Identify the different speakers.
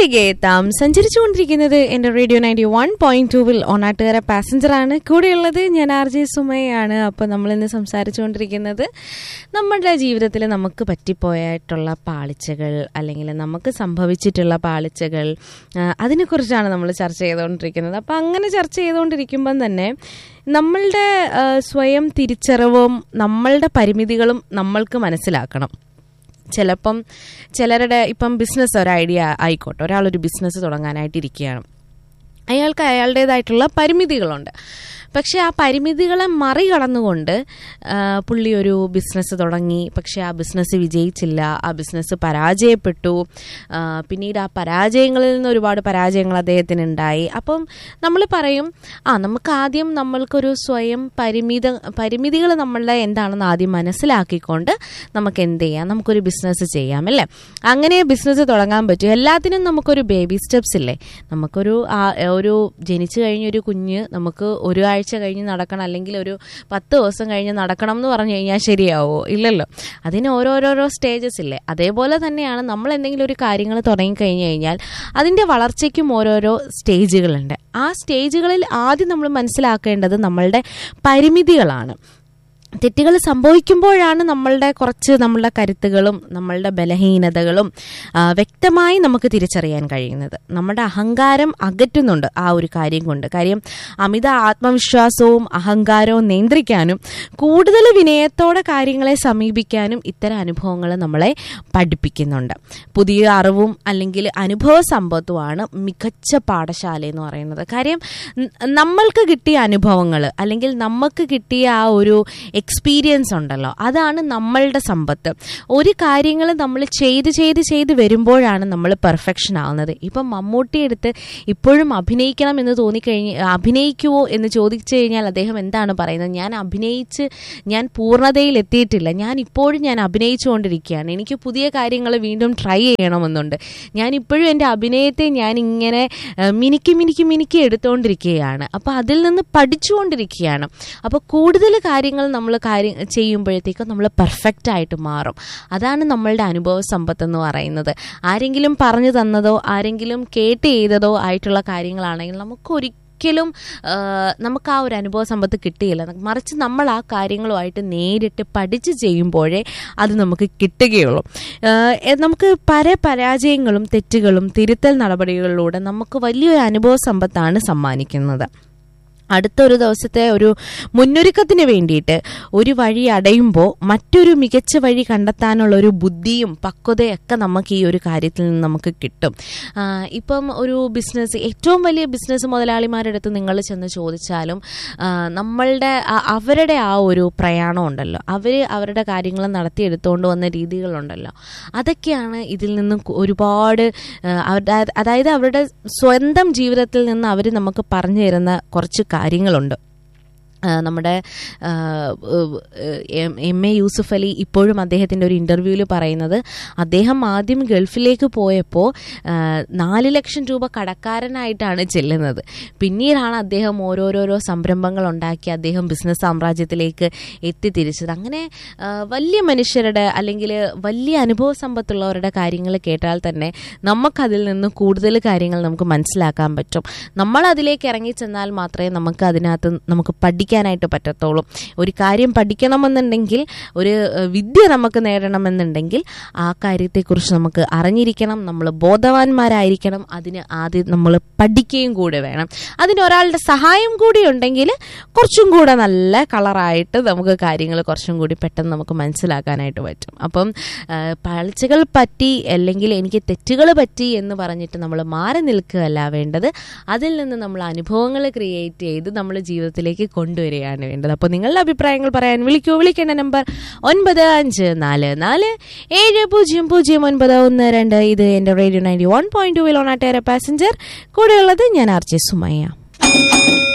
Speaker 1: തിരികെ എത്താം സഞ്ചരിച്ചുകൊണ്ടിരിക്കുന്നത് എന്റെ റേഡിയോ നയൻറ്റി വൺ പോയിന്റ് ടൂവിൽ ഓണാട്ടുകര പാസഞ്ചർ ആണ് കൂടെയുള്ളത് ഞാൻ ആർ ജെ സുമയാണ് അപ്പോൾ നമ്മൾ ഇന്ന് സംസാരിച്ചുകൊണ്ടിരിക്കുന്നത് നമ്മുടെ ജീവിതത്തിൽ നമുക്ക് പറ്റിപ്പോയിട്ടുള്ള പാളിച്ചകൾ അല്ലെങ്കിൽ നമുക്ക് സംഭവിച്ചിട്ടുള്ള പാളിച്ചകൾ ആ, അതിനെക്കുറിച്ചാണ് നമ്മൾ ചർച്ച ചെയ്തുകൊണ്ടിരിക്കുന്നത് അപ്പോൾ അങ്ങനെ ചർച്ച ചെയ്തുകൊണ്ടിരിക്കുമ്പം തന്നെ നമ്മളുടെ ആ, സ്വയം തിരിച്ചറിവും നമ്മളുടെ പരിമിതികളും നമ്മൾക്ക് മനസ്സിലാക്കണം ചിലപ്പം ചിലരുടെ ഇപ്പം ബിസിനസ് ഒരു ഐഡിയ ആയിക്കോട്ടെ ഒരാളൊരു ബിസിനസ് തുടങ്ങാനായിട്ടിരിക്കുകയാണ് അയാൾക്ക് അയാളുടേതായിട്ടുള്ള പരിമിതികളുണ്ട് പക്ഷെ ആ പരിമിതികളെ മറികടന്നുകൊണ്ട് ആ, പുള്ളി ഒരു ബിസിനസ് തുടങ്ങി പക്ഷെ ആ ബിസിനസ് വിജയിച്ചില്ല ആ ബിസിനസ് പരാജയപ്പെട്ടു ആ, പിന്നീട് ആ പരാജയങ്ങളിൽ നിന്ന് ഒരുപാട് പരാജയങ്ങൾ അദ്ദേഹത്തിന് ഉണ്ടായി അപ്പം നമ്മൾ പറയും ആ നമുക്ക് ആദ്യം നമ്മൾക്കൊരു സ്വയം പരിമിത പരിമിതികൾ നമ്മളുടെ എന്താണെന്ന് ആദ്യം മനസ്സിലാക്കിക്കൊണ്ട് നമുക്ക് എന്ത് ചെയ്യാം നമുക്കൊരു ബിസിനസ് ചെയ്യാം അല്ലേ അങ്ങനെ ബിസിനസ് തുടങ്ങാൻ പറ്റും എല്ലാത്തിനും നമുക്കൊരു ബേബി സ്റ്റെപ്സ് ഇല്ലേ നമുക്കൊരു ആ- ഒരു ജനിച്ചു കഴിഞ്ഞൊരു കുഞ്ഞ് നമുക്ക് ഒരു ആഴ്ച കഴിഞ്ഞ് നടക്കണം അല്ലെങ്കിൽ ഒരു പത്ത് ദിവസം കഴിഞ്ഞ് നടക്കണം എന്ന് പറഞ്ഞു കഴിഞ്ഞാൽ ശരിയാവോ ഇല്ലല്ലോ അതിന് ഓരോരോരോ സ്റ്റേജസ് ഇല്ലേ അതേപോലെ തന്നെയാണ് നമ്മൾ എന്തെങ്കിലും ഒരു കാര്യങ്ങൾ തുടങ്ങി കഴിഞ്ഞു കഴിഞ്ഞാൽ അതിൻ്റെ വളർച്ചയ്ക്കും ഓരോരോ സ്റ്റേജുകളുണ്ട് ആ സ്റ്റേജുകളിൽ ആദ്യം നമ്മൾ മനസ്സിലാക്കേണ്ടത് നമ്മളുടെ പരിമിതികളാണ് തെറ്റുകൾ സംഭവിക്കുമ്പോഴാണ് നമ്മളുടെ കുറച്ച് നമ്മളുടെ കരുത്തുകളും നമ്മളുടെ ബലഹീനതകളും ആ, വ്യക്തമായി നമുക്ക് തിരിച്ചറിയാൻ കഴിയുന്നത് നമ്മുടെ അഹങ്കാരം അകറ്റുന്നുണ്ട് ആ ഒരു കാര്യം കൊണ്ട് കാര്യം അമിത ആത്മവിശ്വാസവും അഹങ്കാരവും നിയന്ത്രിക്കാനും കൂടുതൽ വിനയത്തോടെ കാര്യങ്ങളെ സമീപിക്കാനും ഇത്തരം അനുഭവങ്ങൾ നമ്മളെ പഠിപ്പിക്കുന്നുണ്ട് പുതിയ അറിവും അല്ലെങ്കിൽ അനുഭവ സമ്പത്തുമാണ് മികച്ച പാഠശാല എന്ന് പറയുന്നത് കാര്യം ന- നമ്മൾക്ക് കിട്ടിയ അനുഭവങ്ങൾ അല്ലെങ്കിൽ നമുക്ക് കിട്ടിയ ആ ഒരു എക്സ്പീരിയൻസ് ഉണ്ടല്ലോ അതാണ് നമ്മളുടെ സമ്പത്ത് ഒരു കാര്യങ്ങൾ നമ്മൾ ചെയ്ത് ചെയ്ത് ചെയ്ത് വരുമ്പോഴാണ് നമ്മൾ പെർഫെക്ഷൻ ആവുന്നത് ഇപ്പം മമ്മൂട്ടി എടുത്ത് ഇപ്പോഴും അഭിനയിക്കണം എന്ന് തോന്നിക്കഴിഞ്ഞ് അഭിനയിക്കുവോ എന്ന് ചോദിച്ചു കഴിഞ്ഞാൽ അദ്ദേഹം എന്താണ് പറയുന്നത് ഞാൻ അഭിനയിച്ച് ഞാൻ പൂർണ്ണതയിൽ എത്തിയിട്ടില്ല ഞാൻ ഇപ്പോഴും ഞാൻ അഭിനയിച്ചുകൊണ്ടിരിക്കുകയാണ് എനിക്ക് പുതിയ കാര്യങ്ങൾ വീണ്ടും ട്രൈ ചെയ്യണമെന്നുണ്ട് ഞാൻ ഇപ്പോഴും എൻ്റെ അഭിനയത്തെ ഞാൻ ഇങ്ങനെ ആ, മിനുക്കി മിനുക്കി മിനുക്കി എടുത്തുകൊണ്ടിരിക്കുകയാണ് അപ്പോൾ അതിൽ നിന്ന് പഠിച്ചുകൊണ്ടിരിക്കുകയാണ് അപ്പോൾ കൂടുതൽ കാര്യങ്ങൾ നമ്മൾ കാര്യം ചെയ്യുമ്പോഴത്തേക്കും നമ്മൾ പെർഫെക്റ്റ് ആയിട്ട് മാറും അതാണ് നമ്മളുടെ അനുഭവ സമ്പത്ത് എന്ന് പറയുന്നത് ആരെങ്കിലും പറഞ്ഞു തന്നതോ ആരെങ്കിലും കേട്ട് ചെയ്തതോ ആയിട്ടുള്ള കാര്യങ്ങളാണെങ്കിൽ നമുക്ക് ഒരിക്കലും ആ, നമുക്ക് ആ ഒരു അനുഭവ സമ്പത്ത് കിട്ടുകയില്ല മറിച്ച് നമ്മൾ ആ കാര്യങ്ങളുമായിട്ട് നേരിട്ട് പഠിച്ച് ചെയ്യുമ്പോഴേ അത് നമുക്ക് കിട്ടുകയുള്ളൂ ആ, എ- നമുക്ക് പല പരാജയങ്ങളും തെറ്റുകളും തിരുത്തൽ നടപടികളിലൂടെ നമുക്ക് വലിയൊരു അനുഭവ സമ്പത്താണ് സമ്മാനിക്കുന്നത് അടുത്ത ഒരു ദിവസത്തെ ഒരു മുന്നൊരുക്കത്തിന് വേണ്ടിയിട്ട് ഒരു വഴി അടയുമ്പോൾ മറ്റൊരു മികച്ച വഴി കണ്ടെത്താനുള്ള ഒരു ബുദ്ധിയും പക്വതയൊക്കെ നമുക്ക് ഈ ഒരു കാര്യത്തിൽ നിന്ന് നമുക്ക് കിട്ടും ആ, ഇപ്പം ഒരു ബിസിനസ് ഏറ്റവും വലിയ ബിസിനസ് മുതലാളിമാരുടെ അടുത്ത് നിങ്ങൾ ചെന്ന് ചോദിച്ചാലും ആ, നമ്മളുടെ ആ- അവരുടെ ആ ഒരു പ്രയാണം ഉണ്ടല്ലോ അവർ അവരുടെ കാര്യങ്ങൾ നടത്തിയെടുത്തുകൊണ്ട് വന്ന രീതികളുണ്ടല്ലോ അതൊക്കെയാണ് ഇതിൽ നിന്നും കു- ഒരുപാട് ആ, അവരുടെ അതായത് അവരുടെ സ്വന്തം ജീവിതത്തിൽ നിന്ന് അവർ നമുക്ക് പറഞ്ഞു തരുന്ന കുറച്ച് കാര്യങ്ങളുണ്ട് ആ, നമ്മുടെ ആ, M- M A Yusuf Ali ഇപ്പോഴും അദ്ദേഹത്തിൻ്റെ ഒരു ഇൻ്റർവ്യൂവിൽ പറയുന്നത് അദ്ദേഹം ആദ്യം ഗൾഫിലേക്ക് പോയപ്പോൾ ആ, നാല് ലക്ഷം രൂപ കടക്കാരനായിട്ടാണ് ചെല്ലുന്നത് പിന്നീടാണ് അദ്ദേഹം ഓരോരോരോ സംരംഭങ്ങൾ ഉണ്ടാക്കി അദ്ദേഹം ബിസിനസ് സാമ്രാജ്യത്തിലേക്ക് എത്തിത്തിരിച്ചത് അങ്ങനെ ആ, വലിയ മനുഷ്യരുടെ അല്ലെങ്കിൽ വലിയ അനുഭവ സമ്പത്തുള്ളവരുടെ കാര്യങ്ങൾ കേട്ടാൽ തന്നെ നമുക്കതിൽ നിന്ന് കൂടുതൽ കാര്യങ്ങൾ നമുക്ക് മനസ്സിലാക്കാൻ പറ്റും നമ്മൾ അതിലേക്ക് ഇറങ്ങി ചെന്നാൽ മാത്രമേ നമുക്ക് അതിനകത്ത് നമുക്ക് പഠിക്കാനായിട്ട് പറ്റത്തുള്ളൂ ഒരു കാര്യം പഠിക്കണമെന്നുണ്ടെങ്കിൽ ഒരു ഏഹ്, വിദ്യ നമുക്ക് നേടണമെന്നുണ്ടെങ്കിൽ ആ കാര്യത്തെക്കുറിച്ച് നമുക്ക് അറിഞ്ഞിരിക്കണം നമ്മൾ ബോധവാന്മാരായിരിക്കണം അതിന് ആദ്യം നമ്മൾ പഠിക്കുകയും കൂടെ വേണം അതിന് ഒരാളുടെ സഹായം കൂടി ഉണ്ടെങ്കിൽ കുറച്ചും കൂടെ നല്ല കളറായിട്ട് നമുക്ക് കാര്യങ്ങൾ കുറച്ചും കൂടി പെട്ടെന്ന് നമുക്ക് മനസ്സിലാക്കാനായിട്ട് പറ്റും അപ്പം ആ, പാളിച്ചകൾ പറ്റി അല്ലെങ്കിൽ എനിക്ക് തെറ്റുകൾ പറ്റി എന്ന് പറഞ്ഞിട്ട് നമ്മൾ മാറി നിൽക്കുകയല്ല വേണ്ടത് അതിൽ നിന്ന് നമ്മൾ അനുഭവങ്ങൾ ക്രിയേറ്റ് ചെയ്ത് നമ്മൾ ജീവിതത്തിലേക്ക് കൊണ്ടുവരികയാണ് വേണ്ടത് അപ്പോൾ നിങ്ങളുടെ അഭിപ്രായങ്ങൾ പറയാൻ വിളിക്കൂ വിളിക്കേണ്ട നമ്പർ ഒൻപത് അഞ്ച് നാല് നാല് ഏഴ് പൂജ്യം പൂജ്യം ഒൻപത് ഒന്ന് രണ്ട് ഇത് എൻ്റെ radio ninety one point two വിലോണാട്ടേറെ പാസഞ്ചർ കൂടെയുള്ളത് ഞാൻ ആർ ജെ സുമയ്യ